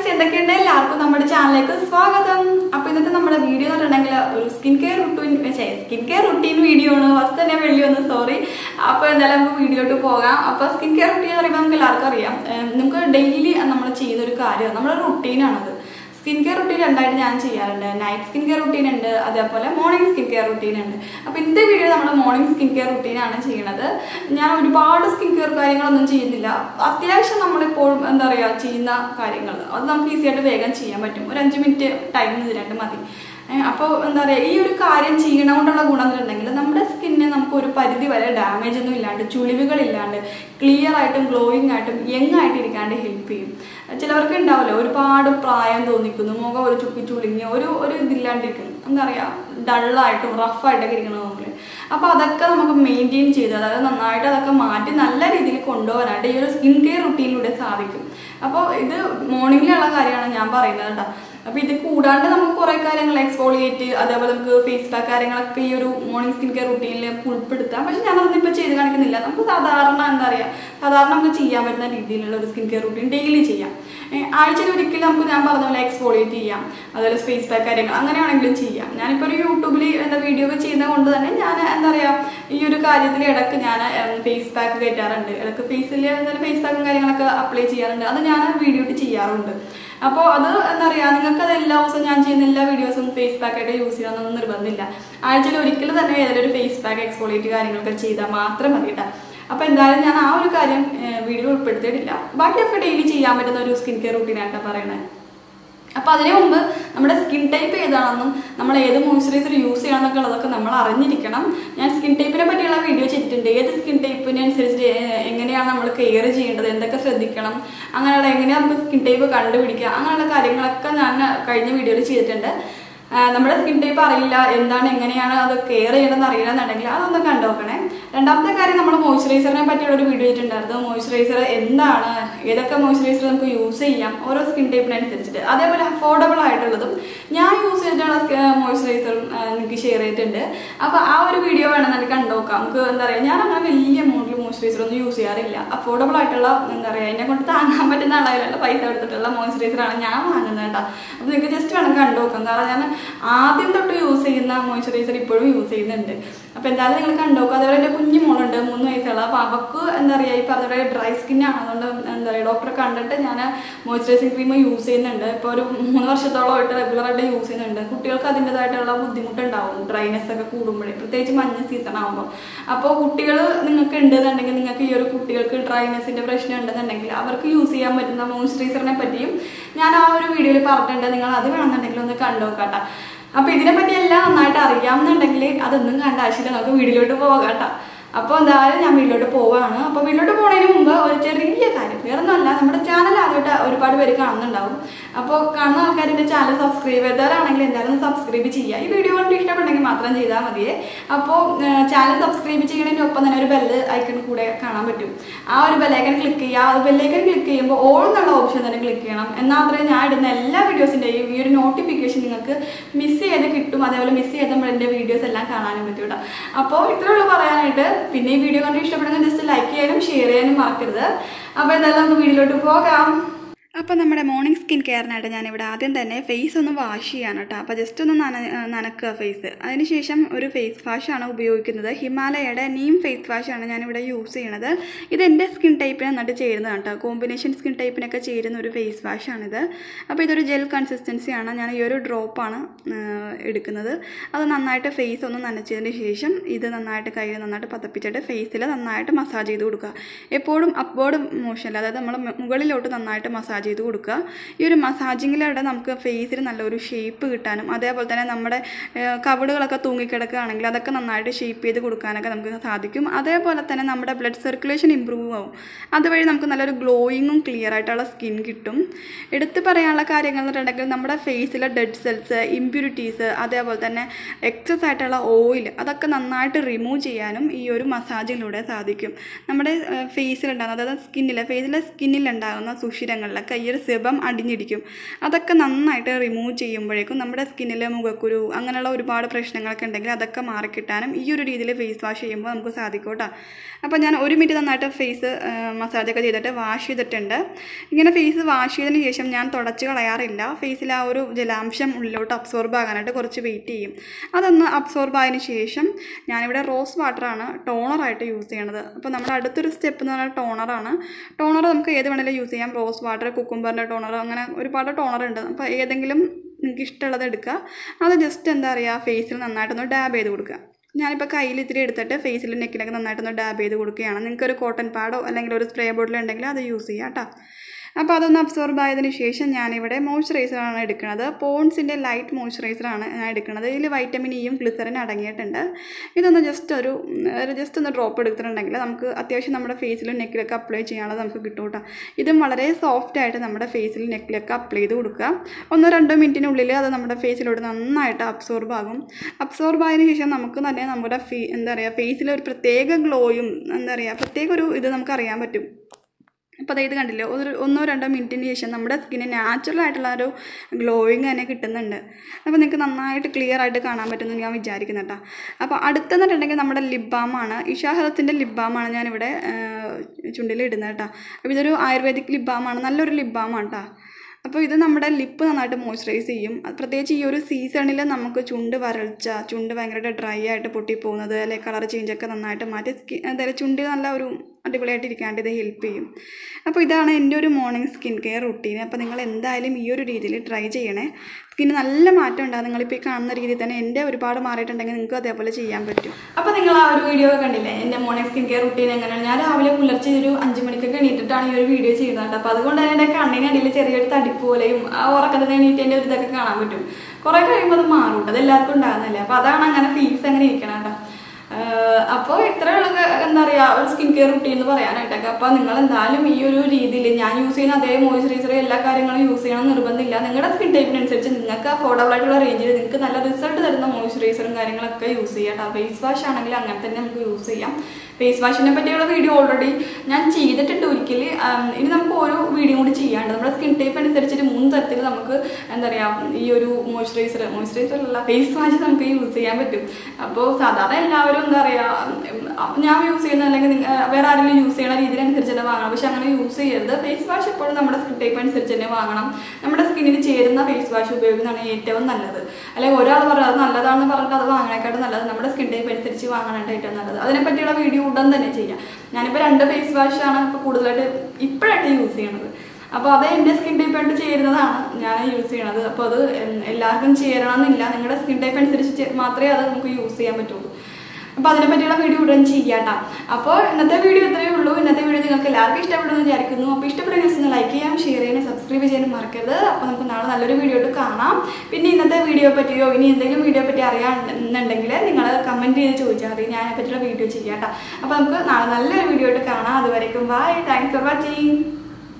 എന്തൊക്കെയുണ്ട് എല്ലാവർക്കും നമ്മുടെ ചാനലിലേക്ക് സ്വാഗതം അപ്പൊ ഇന്നത്തെ നമ്മുടെ വീഡിയോ എന്ന് പറഞ്ഞിട്ടുണ്ടെങ്കിൽ ഒരു skin care routine skin care routine video ആണ് ഫസ്റ്റ് തന്നെ വെള്ളി വന്നു സോറി അപ്പൊ എന്തായാലും നമുക്ക് വീഡിയോട്ട് പോകാം അപ്പൊ സ്കിൻ കെയർ റുട്ടീൻ എന്ന് പറയുമ്പോൾ നമുക്ക് എല്ലാവർക്കും അറിയാം ഏം, നമുക്ക് ഡെയിലി നമ്മൾ ചെയ്യുന്ന ഒരു കാര്യമാണ് നമ്മുടെ റുട്ടീനാണത് സ്കിൻ കെയർ റുട്ടീൻ രണ്ടായിട്ട് ഞാൻ ചെയ്യാറുണ്ട് നൈറ്റ് സ്കിൻ കെയർ റുട്ടീൻ ഉണ്ട് അതേപോലെ മോർണിംഗ് സ്കിൻ കെയർ റുട്ടീൻ ഉണ്ട് അപ്പോൾ ഇന്നത്തെ വീഡിയോ നമ്മൾ മോർണിംഗ് സ്കിൻ കെയർ റുട്ടീനാണ് ചെയ്യുന്നത് ഞാൻ ഒരുപാട് സ്കിൻ കെയർ കാര്യങ്ങളൊന്നും ചെയ്യുന്നില്ല അത്യാവശ്യം നമ്മളിപ്പോഴും എന്താ പറയുക ചെയ്യുന്ന കാര്യങ്ങൾ അത് നമുക്ക് ഈസി ആയിട്ട് വേഗം ചെയ്യാൻ പറ്റും ഒരു അഞ്ച് മിനിറ്റ് ടൈം ഇതിനായിട്ട് മതി അപ്പോൾ എന്താ പറയുക ഈ ഒരു കാര്യം ചെയ്യണ കൊണ്ടുള്ള ഗുണം എന്നുണ്ടെങ്കിൽ നമ്മുടെ സ്കിന്നിന് നമുക്ക് ഒരു പരിധി വരെ ഡാമേജ് ഒന്നും ഇല്ലാണ്ട് ചുളിവുകളില്ലാണ്ട് ക്ലിയർ ആയിട്ടും ഗ്ലോയിങ് ആയിട്ടും യങ് ആയിട്ട് ഇരിക്കാണ്ട് ഹെൽപ്പ് ചെയ്യും ചിലവർക്ക് ഉണ്ടാവില്ല ഒരുപാട് പ്രായം തോന്നിക്കുന്നു മുഖം ഒരു ചുക്കി ചുളിങ്ങി ഒരു ഒരു ഇതില്ലാണ്ടിരിക്കുന്നു എന്താ പറയുക ഡള്ളായിട്ടും റഫായിട്ടൊക്കെ ഇരിക്കണം നമ്മൾ അപ്പോൾ അതൊക്കെ നമുക്ക് മെയിൻറ്റെയിൻ ചെയ്ത് അതായത് നന്നായിട്ട് അതൊക്കെ മാറ്റി നല്ല രീതിയിൽ കൊണ്ടുപോകാനായിട്ട് ഈ ഒരു സ്കിൻ കെയർ റുട്ടീനിലൂടെ സാധിക്കും അപ്പോൾ ഇത് മോർണിംഗിലുള്ള കാര്യമാണ് ഞാൻ പറയുന്നത് കേട്ടോ അപ്പോൾ ഇത് കൂടാണ്ട് നമുക്ക് കുറേ കാര്യങ്ങൾ എക്സ്പോളിയേറ്റ് അതേപോലെ നമുക്ക് ഫേസ് പാക്ക് കാര്യങ്ങളൊക്കെ ഈ ഒരു മോർണിംഗ് സ്കിൻ കെയർ റുട്ടീനിൽ ഉൾപ്പെടുത്താം പക്ഷെ ഞാനതൊന്നും ഇപ്പോൾ ചെയ്ത് കാണിക്കുന്നില്ല നമുക്ക് സാധാരണ എന്താ പറയുക സാധാരണ നമുക്ക് ചെയ്യാൻ പറ്റുന്ന രീതിയിലുള്ള ഒരു സ്കിൻ കെയർ റുട്ടീൻ ഡെയിലി ചെയ്യാം ആഴ്ചയിൽ ഒരിക്കലും നമുക്ക് ഞാൻ പറഞ്ഞ പോലെ എക്സ്പോളിയേറ്റ് ചെയ്യാം അതുപോലെ ഫേസ് പാക്ക് കാര്യങ്ങൾ അങ്ങനെയാണെങ്കിലും ചെയ്യാം ഞാനിപ്പോൾ ഒരു യൂട്യൂബിൽ എന്താ വീഡിയോ ഒക്കെ ചെയ്യുന്നത് കൊണ്ട് തന്നെ ഞാൻ എന്താ പറയുക ഈ ഒരു കാര്യത്തിൽ ഇടയ്ക്ക് ഞാൻ ഫേസ് പാക്ക് കയറ്റാറുണ്ട് ഇടയ്ക്ക് ഫേസിൽ എന്തായാലും ഫേസ് പാക്കും കാര്യങ്ങളൊക്കെ അപ്ലൈ ചെയ്യാറുണ്ട് അത് ഞാൻ വീഡിയോ ഇട്ട് ചെയ്യാറുണ്ട് അപ്പോൾ അത് എന്താ പറയുക നിങ്ങൾക്ക് അത് എല്ലാ ദിവസവും ഞാൻ ചെയ്യുന്ന എല്ലാ വീഡിയോസും ഫേസ് പാക്കായിട്ട് യൂസ് ചെയ്യണമെന്നൊന്നും നിർബന്ധമില്ല ആഴ്ചയിൽ ഒരിക്കലും തന്നെ ഏതൊരു ഒരു ഫേസ് പാക്ക് എക്സ്പോളിയേറ്റ് കാര്യങ്ങളൊക്കെ ചെയ്താൽ മാത്രം മതി കേട്ടോ അപ്പോൾ എന്തായാലും ഞാൻ ആ ഒരു കാര്യം വീഡിയോ ഉൾപ്പെടുത്തിയിട്ടില്ല ബാക്കിയൊക്കെ ഡെയിലി ചെയ്യാൻ പറ്റുന്ന ഒരു സ്കിൻ കെയർ റൂട്ടീനായിട്ടാണ് പറയണത് അപ്പോൾ അതിനു മുമ്പ് നമ്മുടെ സ്കിൻ ടൈപ്പ് ഏതാണെന്നും നമ്മൾ ഏത് മോയ്സ്ചറൈസർ യൂസ് ചെയ്യണം എന്നൊക്കെ ഉള്ളതൊക്കെ നമ്മൾ അറിഞ്ഞിരിക്കണം ഞാൻ സ്കിൻ ടൈപ്പിനെ പറ്റിയുള്ള വീഡിയോ ചെയ്തിട്ടുണ്ട് ഏത് സ്കിൻ ടൈപ്പിനനുസരിച്ച് ഏ- എങ്ങനെയാണ് നമ്മൾ കെയർ ചെയ്യേണ്ടത് എന്തൊക്കെ ശ്രദ്ധിക്കണം അങ്ങനെയുള്ള എങ്ങനെയാണ് നമുക്ക് സ്കിൻ ടൈപ്പ് കണ്ടുപിടിക്കുക അങ്ങനെയുള്ള കാര്യങ്ങളൊക്കെ ഞാൻ കഴിഞ്ഞ വീഡിയോയിൽ ചെയ്തിട്ടുണ്ട് ആ, നമ്മുടെ സ്കിൻ ടൈപ്പ് അറിയില്ല എന്താണ് എങ്ങനെയാണ് അത് കെയർ ചെയ്യണമെന്ന് അറിയില്ല എന്നുണ്ടെങ്കിൽ അതൊന്ന് കണ്ടു നോക്കണേ രണ്ടാമത്തെ കാര്യം നമ്മൾ മോയ്സ്ചറൈസറിനെ പറ്റിയുള്ള ഒരു വീഡിയോ ചെയ്തിട്ടുണ്ടായിരുന്നു മോയ്സ്ചറൈസർ എന്താണ് ഏതൊക്കെ മോയ്സ്ചറൈസർ നമുക്ക് യൂസ് ചെയ്യാം ഓരോ സ്കിൻ ടൈപ്പിനനുസരിച്ചിട്ട് അതേപോലെ അഫോർഡബിൾ ആയിട്ടുള്ളതും ഞാൻ യൂസ് ചെയ്തിട്ടുള്ള മോയ്സ്ചറൈസറും നിങ്ങൾക്ക് ഷെയർ ചെയ്തിട്ടുണ്ട് അപ്പോൾ ആ ഒരു വീഡിയോ വേണമെന്നുണ്ടെങ്കിൽ കണ്ടു നോക്കാം നമുക്ക് എന്താ പറയുക ഞാൻ അങ്ങനെ വലിയ മോഡൽ മോയ്സ്ചറൈസർ ഒന്നും യൂസ് ചെയ്യാറില്ല അഫോർഡബിൾ ആയിട്ടുള്ള എന്താ പറയുക എന്നെ കൊണ്ട് താങ്ങാൻ പറ്റുന്ന അളവിലുള്ള പൈസ എടുത്തിട്ടുള്ള മോയ്സ്ചറൈസറാണ് ഞാൻ വാങ്ങുന്നത് കേട്ടോ അപ്പോൾ നിങ്ങൾക്ക് ജസ്റ്റ് വേണം കണ്ടു നോക്കാം കാരണം ഞാൻ ആദ്യം തൊട്ട് യൂസ് ചെയ്യുന്ന മോയ്സ്ചറൈസർ ഇപ്പോഴും യൂസ് ചെയ്യുന്നുണ്ട് അപ്പോൾ എന്തായാലും നിങ്ങൾ കണ്ടു നോക്കുക അതേപോലെ എൻ്റെ കുഞ്ഞു മോളുണ്ട് മൂന്ന് വയസ്സുള്ള അപ്പോൾ അവൾക്ക് എന്താ പറയുക ഈ പറഞ്ഞ പോലെ ഡ്രൈ സ്കിന്നാണ് അതുകൊണ്ട് എന്താ പറയുക ഡോക്ടറെ കണ്ടിട്ട് ഞാൻ മോയ്സ്ചറൈസിങ് ക്രീം യൂസ് ചെയ്യുന്നുണ്ട് ഇപ്പോൾ ഒരു മൂന്ന് വർഷത്തോളമായിട്ട് റെഗുലറായിട്ട് യൂസ് ചെയ്യുന്നുണ്ട് കുട്ടികൾക്ക് അതിൻ്റെതായിട്ടുള്ള ബുദ്ധിമുട്ടുണ്ടാവും ഡ്രൈനെസ് ഒക്കെ കൂടുമ്പോഴേ പ്രത്യേകിച്ച് മഞ്ഞ സീസൺ ആകുമ്പോൾ അപ്പോൾ കുട്ടികൾ നിങ്ങൾക്ക് ഉണ്ടെന്നുണ്ടെങ്കിൽ നിങ്ങൾക്ക് ഈ ഒരു കുട്ടികൾക്ക് ഡ്രൈനെസ്സിൻ്റെ പ്രശ്നം ഉണ്ടെന്നുണ്ടെങ്കിൽ അവർക്ക് യൂസ് ചെയ്യാൻ പറ്റുന്ന മോയ്സ്ചറൈസറിനെ പറ്റിയും ഞാൻ ആ ഒരു വീഡിയോയിൽ പറഞ്ഞിട്ടുണ്ട് നിങ്ങൾ അത് വേണമെന്നുണ്ടെങ്കിൽ ഒന്ന് കണ്ടു നോക്കാട്ടോ അപ്പോൾ ഇതിനെ പറ്റി എല്ലാം നന്നായിട്ട് അറിയാമെന്നുണ്ടെങ്കിൽ അതൊന്നും കണ്ട ആവശ്യമില്ല നമുക്ക് വീഡിയോയിലോട്ട് പോകാം കേട്ടോ അപ്പോൾ എന്തായാലും ഞാൻ വീട്ടിലോട്ട് പോവാണ് അപ്പോൾ വീട്ടിലോട്ട് പോകുന്നതിന് മുമ്പ് ഒരു ചെറിയ കാര്യം വേറെ ഒന്നുമല്ല നമ്മുടെ ചാനൽ ആദ്യമായിട്ട് ഒരുപാട് പേര് കാണുന്നുണ്ടാവും അപ്പോൾ കാണുന്ന ആൾക്കാരിൻ്റെ ചാനൽ സബ്സ്ക്രൈബ് ചെയ്തവരാണെങ്കിൽ എന്തായാലും ഒന്ന് സബ്സ്ക്രൈബ് ചെയ്യുക ഈ വീഡിയോ കൊണ്ട് ഇഷ്ടപ്പെട്ടെങ്കിൽ മാത്രം ചെയ്താൽ മതിയേ അപ്പോൾ ചാനൽ സബ്സ്ക്രൈബ് ചെയ്യുന്നതിന് ഒപ്പം തന്നെ ഒരു ബെല്ല് ഐക്കൺ കൂടെ കാണാൻ പറ്റും ആ ഒരു ബെല്ലൈക്കൺ ക്ലിക്ക് ചെയ്യുക ആ ബെല്ലൈക്കൺ ക്ലിക്ക് ചെയ്യുമ്പോൾ ഓൾ എന്നുള്ള ഓപ്ഷൻ തന്നെ ക്ലിക്ക് ചെയ്യണം എന്നാൽ മാത്രമേ ഞാൻ ഇടുന്ന എല്ലാ വീഡിയോസിൻ്റെയും ഈ ഒരു നോട്ടിഫിക്കേഷൻ നിങ്ങൾക്ക് മിസ് ചെയ്ത് കിട്ടും അതേപോലെ മിസ് ചെയ്തപ്പോൾ എൻ്റെ വീഡിയോസ് എല്ലാം കാണാനും പറ്റും കേട്ടോ അപ്പോൾ ഇത്രയുള്ളൂ പറയാനായിട്ട് പിന്നെ ഈ വീഡിയോ കണ്ട് ഇഷ്ടപ്പെടുന്ന ജസ്റ്റ് ലൈക്ക് ചെയ്യാനും ഷെയർ ചെയ്യാനും മറക്കരുത് അപ്പോൾ എന്തായാലും നമുക്ക് വീഡിയോയിലോട്ട് പോകാം അപ്പോൾ നമ്മുടെ മോർണിംഗ് സ്കിൻ കെയറിനായിട്ട് ഞാനിവിടെ ആദ്യം തന്നെ ഫേസ് ഒന്ന് വാഷ് ചെയ്യാണ് കേട്ടോ അപ്പോൾ ജസ്റ്റ് ഒന്ന് നന നനക്കുക ഫേസ് അതിനുശേഷം ഒരു ഫേസ് വാഷാണ് ഉപയോഗിക്കുന്നത് ഹിമാലയയുടെ നീം ഫേസ് വാഷാണ് ഞാനിവിടെ യൂസ് ചെയ്യണത് ഇത് എൻ്റെ സ്കിൻ ടൈപ്പിന് നന്നായിട്ട് ചേരുന്നതാണ് കേട്ടോ കോമ്പിനേഷൻ സ്കിൻ ടൈപ്പിനൊക്കെ ചേരുന്ന ഒരു ഫേസ് വാഷാണിത് അപ്പോൾ ഇതൊരു ജെൽ കൺസിസ്റ്റൻസിയാണ് ഞാൻ ഈ ഒരു ഡ്രോപ്പാണ് എടുക്കുന്നത് അത് നന്നായിട്ട് ഫേസ് ഒന്ന് നനച്ചതിന് ശേഷം ഇത് നന്നായിട്ട് കയ്യിൽ നന്നായിട്ട് പതപ്പിച്ചിട്ട് ഫേസിൽ നന്നായിട്ട് മസാജ് ചെയ്ത് കൊടുക്കുക എപ്പോഴും അപ്വേർഡ് മോഷനിൽ അതായത് നമ്മൾ മുകളിലോട്ട് നന്നായിട്ട് മസാജ് ചെയ്ത് കൊടുക്കുക ഈ ഒരു മസാജിങ്ങിലൂടെ നമുക്ക് ഫേസിൽ നല്ലൊരു ഷേപ്പ് കിട്ടാനും അതേപോലെ തന്നെ നമ്മുടെ ഏഹ്, കവിടുകളൊക്കെ തൂങ്ങിക്കിടക്കുകയാണെങ്കിൽ അതൊക്കെ നന്നായിട്ട് ഷേപ്പ് ചെയ്ത് കൊടുക്കാനൊക്കെ നമുക്ക് സാധിക്കും അതേപോലെ തന്നെ നമ്മുടെ ബ്ലഡ് സർക്കുലേഷൻ ഇമ്പ്രൂവ് ആവും അതുവഴി നമുക്ക് നല്ലൊരു ഗ്ലോയിങ്ങും ക്ലിയർ ആയിട്ടുള്ള സ്കിൻ കിട്ടും എടുത്തു പറയാനുള്ള കാര്യങ്ങൾ എന്ന് പറഞ്ഞിട്ടുണ്ടെങ്കിൽ നമ്മുടെ ഫേസിലെ ഡെഡ് സെൽസ് ഇമ്പ്യൂരിറ്റീസ് അതേപോലെ തന്നെ എക്സസ് ആയിട്ടുള്ള ഓയിൽ അതൊക്കെ നന്നായിട്ട് റിമൂവ് ചെയ്യാനും ഈ ഒരു മസാജിലൂടെ സാധിക്കും നമ്മുടെ ഫേസിലുണ്ടാകുന്ന അതായത് സ്കിന്നിലെ ഫേസിലെ സ്കിന്നിലുണ്ടാകുന്ന സുഷിരങ്ങളിലൊക്കെ ഈ ഈ ഒരു സിബം അടിഞ്ഞിരിക്കും അതൊക്കെ നന്നായിട്ട് റിമൂവ് ചെയ്യുമ്പോഴേക്കും നമ്മുടെ സ്കിന്നിൽ മുഖക്കുരു അങ്ങനെയുള്ള ഒരുപാട് പ്രശ്നങ്ങളൊക്കെ ഉണ്ടെങ്കിൽ അതൊക്കെ മാറിക്കിട്ടാനും ഈ ഒരു രീതിയിൽ ഫേസ് വാഷ് ചെയ്യുമ്പോൾ നമുക്ക് സാധിക്കും കേട്ടോ അപ്പോൾ ഞാൻ ഒരു മിനിറ്റ് നന്നായിട്ട് ഫേസ് മസാജൊക്കെ ചെയ്തിട്ട് വാഷ് ചെയ്തിട്ടുണ്ട് ഇങ്ങനെ ഫേസ് വാഷ് ചെയ്തതിന് ശേഷം ഞാൻ തുടച്ച് കളയാറില്ല ഫേസിൽ ആ ഒരു ജലാംശം ഉള്ളിലോട്ട് അബ്സോർബ് ആകാനായിട്ട് കുറച്ച് വെയിറ്റ് ചെയ്യും അതൊന്ന് അബ്സോർബ് ആയതിനു ശേഷം ഞാനിവിടെ റോസ് വാട്ടറാണ് ടോണറായിട്ട് യൂസ് ചെയ്യണത് അപ്പോൾ നമ്മുടെ അടുത്തൊരു സ്റ്റെപ്പ് എന്ന് പറഞ്ഞാൽ ടോണറാണ് ടോണർ നമുക്ക് ഏത് വേണമെങ്കിലും യൂസ് ചെയ്യാം റോസ് വാട്ടർ കുക്കുംബറിൻ്റെ ടോണർ അങ്ങനെ ഒരുപാട് ടോണർ ഉണ്ട് അപ്പോൾ ഏതെങ്കിലും നിങ്ങൾക്ക് ഇഷ്ടമുള്ളത് എടുക്കുക അത് ജസ്റ്റ് എന്താ പറയുക ഫേസിൽ നന്നായിട്ടൊന്ന് ഡാബ് ചെയ്ത് കൊടുക്കുക ഞാനിപ്പോൾ കയ്യിൽ ഇത്തിരി എടുത്തിട്ട് ഫേസിൽ നെക്കിലൊക്കെ നന്നായിട്ടൊന്ന് ഡാബ് ചെയ്ത് കൊടുക്കുകയാണ് നിങ്ങൾക്കൊരു കോട്ടൺ പാഡോ അല്ലെങ്കിൽ ഒരു സ്പ്രേ ബോട്ടിൽ ഉണ്ടെങ്കിൽ അത് യൂസ് ചെയ്യാം കേട്ടോ അപ്പോൾ അതൊന്ന് അബ്സോർബ് ആയതിന് ശേഷം ഞാനിവിടെ മോയ്സ്ചറൈസറാണ് എടുക്കുന്നത് പോൺസിൻ്റെ ലൈറ്റ് മോയ്സ്ചറൈസറാണ് ഞാൻ എടുക്കുന്നത് ഇതിൽ വൈറ്റമിൻ ഇയും ഗ്ലിസറിൻ അടങ്ങിയിട്ടുണ്ട് ഇതൊന്ന് ജസ്റ്റ് ഒരു ഒരു ജസ്റ്റ് ഒന്ന് ഡ്രോപ്പ് എടുത്തിട്ടുണ്ടെങ്കിൽ നമുക്ക് അത്യാവശ്യം നമ്മുടെ ഫേസിലും നെക്കിലൊക്കെ അപ്ലൈ ചെയ്യാനുള്ളത് നമുക്ക് കിട്ടും കേട്ടോ ഇതും വളരെ സോഫ്റ്റ് ആയിട്ട് നമ്മുടെ ഫേസിൽ നെക്കിലൊക്കെ അപ്ലൈ ചെയ്ത് കൊടുക്കുക ഒന്നോ രണ്ടോ മിനിറ്റിനുള്ളിൽ അത് നമ്മുടെ ഫേസിലോട്ട് നന്നായിട്ട് അബ്സോർബ് ആകും അബ്സോർബ് ആയതിനു ശേഷം നമുക്ക് തന്നെ നമ്മുടെ ഫേ എന്താ പറയുക ഫേസിൽ ഒരു പ്രത്യേക ഗ്ലോയും എന്താ പറയുക പ്രത്യേക ഒരു ഇത് നമുക്ക് അറിയാൻ പറ്റും അപ്പോൾ അതായത് കണ്ടില്ലേ ഒരു ഒന്നോ രണ്ടോ മിനിറ്റിന് ശേഷം നമ്മുടെ സ്കിന്ന് നാച്ചുറൽ ആയിട്ടുള്ള ഒരു ഗ്ലോയിങ് തന്നെ കിട്ടുന്നുണ്ട് അപ്പോൾ നിങ്ങൾക്ക് നന്നായിട്ട് ക്ലിയർ ആയിട്ട് കാണാൻ പറ്റുമെന്ന് ഞാൻ വിചാരിക്കുന്നു കേട്ടോ അപ്പോൾ അടുത്തെന്ന് പറഞ്ഞിട്ടുണ്ടെങ്കിൽ നമ്മുടെ ലിപ് ബാമാണ് ഇഷാ ഹെൽത്തിൻ്റെ ലിപ് ബാമാണ് ഞാനിവിടെ ചുണ്ടിൽ ഇടുന്നത് കേട്ടോ അപ്പോൾ ഇതൊരു ആയുർവേദിക് ലിപ് ബാമാണ് നല്ലൊരു ലിപ് ബാമാണ് കേട്ടോ അപ്പോൾ ഇത് നമ്മുടെ ലിപ്പ് നന്നായിട്ട് മോയ്സ്ചറൈസ് ചെയ്യും അത് പ്രത്യേകിച്ച് ഈ ഒരു സീസണിൽ നമുക്ക് ചുണ്ട് വരൾച്ച ചുണ്ട് ഭയങ്കരമായിട്ട് ഡ്രൈ ആയിട്ട് പൊട്ടിപ്പോകുന്നത് അല്ലെങ്കിൽ കളർ ചേഞ്ചൊക്കെ നന്നായിട്ട് മാറ്റി സ്കിൻ എന്തായാലും ചുണ്ടിൽ നല്ല ഒരു അടിപൊളിയായിട്ട് ഇരിക്കാണ്ട് ഇത് ഹെൽപ്പ് ചെയ്യും അപ്പോൾ ഇതാണ് എൻ്റെ ഒരു മോർണിംഗ് സ്കിൻ കെയർ റുട്ടീൻ അപ്പോൾ നിങ്ങൾ എന്തായാലും ഈ ഒരു രീതിയിൽ ട്രൈ ചെയ്യണേ സ്കിന് നല്ല മാറ്റം ഉണ്ടാകും നിങ്ങളിപ്പോൾ ഈ കാണുന്ന രീതിയിൽ തന്നെ എൻ്റെ ഒരുപാട് മാറിയിട്ടുണ്ടെങ്കിൽ നിങ്ങൾക്ക് അതേപോലെ ചെയ്യാൻ പറ്റും അപ്പോൾ നിങ്ങൾ ആ ഒരു വീഡിയോ കണ്ടില്ലേ എൻ്റെ മോർണിംഗ് സ്കിൻ കെയർ റുട്ടീൻ എങ്ങനെയാണ് ഞാൻ രാവിലെ പുലർച്ചെ ഒരു അഞ്ച് മണിക്കൊക്കെ എണീറ്റിട്ടാണ് ഈ ഒരു വീഡിയോ ചെയ്യുന്നത് കേട്ടോ അപ്പോൾ അതുകൊണ്ട് തന്നെ എൻ്റെ കണ്ണിനടിയിൽ ചെറിയൊരു തടിപ്പ് പോലെയും ആ ഉറക്കത്തിൽ എണീറ്റ് എൻ്റെ ഒരു ഇതൊക്കെ കാണാൻ പറ്റും കുറേ കഴിയുമ്പോൾ അത് മാറും കേട്ടോ അത് എല്ലാവർക്കും ഉണ്ടാകുന്നില്ല അപ്പോൾ അതാണ് അങ്ങനെ ഫീസ് അങ്ങനെ ഇരിക്കണം കേട്ടോ അപ്പോൾ ഇത്രയുള്ള എന്താ പറയുക ഒരു സ്കിൻ കെയർ റുട്ടീൻ എന്ന് പറയാനായിട്ടൊക്കെ അപ്പോൾ നിങ്ങൾ എന്തായാലും ഈ ഒരു രീതിയിൽ ഞാൻ യൂസ് ചെയ്യുന്ന അതേ മോയ്സ്ചറൈസർ എല്ലാ കാര്യങ്ങളും യൂസ് ചെയ്യണം നിർബന്ധമില്ല നിങ്ങളുടെ സ്കിൻ ടൈപ്പിനനുസരിച്ച് നിങ്ങൾക്ക് അഫോർഡബിൾ ആയിട്ടുള്ള റേഞ്ചിൽ നിങ്ങൾക്ക് നല്ല റിസൾട്ട് തരുന്ന മോയ്സ്ചറൈസറും കാര്യങ്ങളൊക്കെ യൂസ് ചെയ്യാം കേട്ടോ ഫേസ് വാഷ് ആണെങ്കിൽ അങ്ങനെ തന്നെ നമുക്ക് യൂസ് ചെയ്യാം ഫേസ് വാഷിനെ പറ്റിയുള്ള വീഡിയോ ഓൾറെഡി ഞാൻ ചെയ്തിട്ടുണ്ട് ഒരിക്കൽ ഇനി നമുക്ക് ഓരോ വീഡിയോ കൂടി ചെയ്യാണ്ട് നമ്മുടെ സ്കിൻ ടൈപ്പ് അനുസരിച്ചിട്ട് മൂന്ന് തരത്തിൽ നമുക്ക് എന്താ പറയുക ഈ ഒരു മോയ്സ്ചറൈസർ മോയ്സ്ചറൈസർ അല്ല ഫേസ് വാഷ് നമുക്ക് യൂസ് ചെയ്യാൻ പറ്റും അപ്പോൾ സാധാരണ എല്ലാവരും എന്താ പറയുക ഞാൻ യൂസ് ചെയ്യുന്ന അല്ലെങ്കിൽ വേറെ ആരെങ്കിലും യൂസ് ചെയ്യുന്ന രീതിയിലനുസരിച്ച് തന്നെ വാങ്ങണം പക്ഷെ അങ്ങനെ യൂസ് ചെയ്യരുത് ഫേസ് വാഷ് എപ്പോഴും നമ്മുടെ സ്കിൻ ടൈപ്പ് അനുസരിച്ച് തന്നെ വാങ്ങണം നമ്മുടെ സ്കിന്നിന് ചേരുന്ന ഫേസ് വാഷ് ഉപയോഗിക്കുന്നതാണ് ഏറ്റവും നല്ലത് അല്ലെങ്കിൽ ഒരാൾ പറഞ്ഞത് അത് നല്ലതാണെന്ന് പറഞ്ഞിട്ട് അത് വാങ്ങണേക്കാട്ടും നല്ലത് നമ്മുടെ സ്കിൻ ടൈപ്പ് അനുസരിച്ച് വാങ്ങാനായിട്ട് ഏറ്റവും നല്ലത് അതിനെ പറ്റിയുള്ള വീഡിയോ ഉടൻ തന്നെ ചെയ്യാം ഞാനിപ്പോൾ രണ്ട് ഫേസ് വാഷാണ് ഇപ്പോൾ കൂടുതലായിട്ട് ഇപ്പോഴായിട്ട് യൂസ് ചെയ്യണത് അപ്പോൾ അത് എൻ്റെ സ്കിൻ ടൈപ്പ് ആയിട്ട് ചേരുന്നതാണ് ഞാൻ യൂസ് ചെയ്യണത് അപ്പോൾ അത് എല്ലാവർക്കും ചേരണമെന്നില്ല നിങ്ങളുടെ സ്കിൻ ടൈപ്പ് അനുസരിച്ച് മാത്രമേ അത് നമുക്ക് യൂസ് ചെയ്യാൻ പറ്റുള്ളൂ അപ്പോൾ അതിനെ പറ്റിയുള്ള വീഡിയോ ഉടൻ ചെയ്യാട്ടോ അപ്പോൾ ഇന്നത്തെ വീഡിയോ ഇത്രയേ ഉള്ളൂ ഇന്നത്തെ വീഡിയോ നിങ്ങൾക്ക് എല്ലാവർക്കും ഇഷ്ടപ്പെടുമെന്ന് വിചാരിക്കുന്നു അപ്പോൾ ഇഷ്ടപ്പെടുന്ന ദിവസം ലൈക്ക് ചെയ്യാം ഷെയർ ചെയ്യാനും സബ്സ്ക്രൈബ് ചെയ്യാനും മറക്കരുത് അപ്പോൾ നമുക്ക് നാളെ നല്ലൊരു വീഡിയോ ആയിട്ട് കാണാം പിന്നെ ഇന്നത്തെ വീഡിയോ പറ്റിയോ ഇനി എന്തെങ്കിലും വീഡിയോ പറ്റി അറിയാമെന്നുണ്ടെങ്കിൽ നിങ്ങൾ കമൻറ്റ് ചെയ്ത് ചോദിച്ചാൽ മതി ഞാൻ പറ്റിയുള്ള വീഡിയോ ചെയ്യാം കേട്ടോ അപ്പോൾ നമുക്ക് നാളെ നല്ലൊരു വീഡിയോ ആയിട്ട് കാണാം അതുവരേക്കും ബൈ താങ്ക്സ് ഫോർ വാച്ചിങ്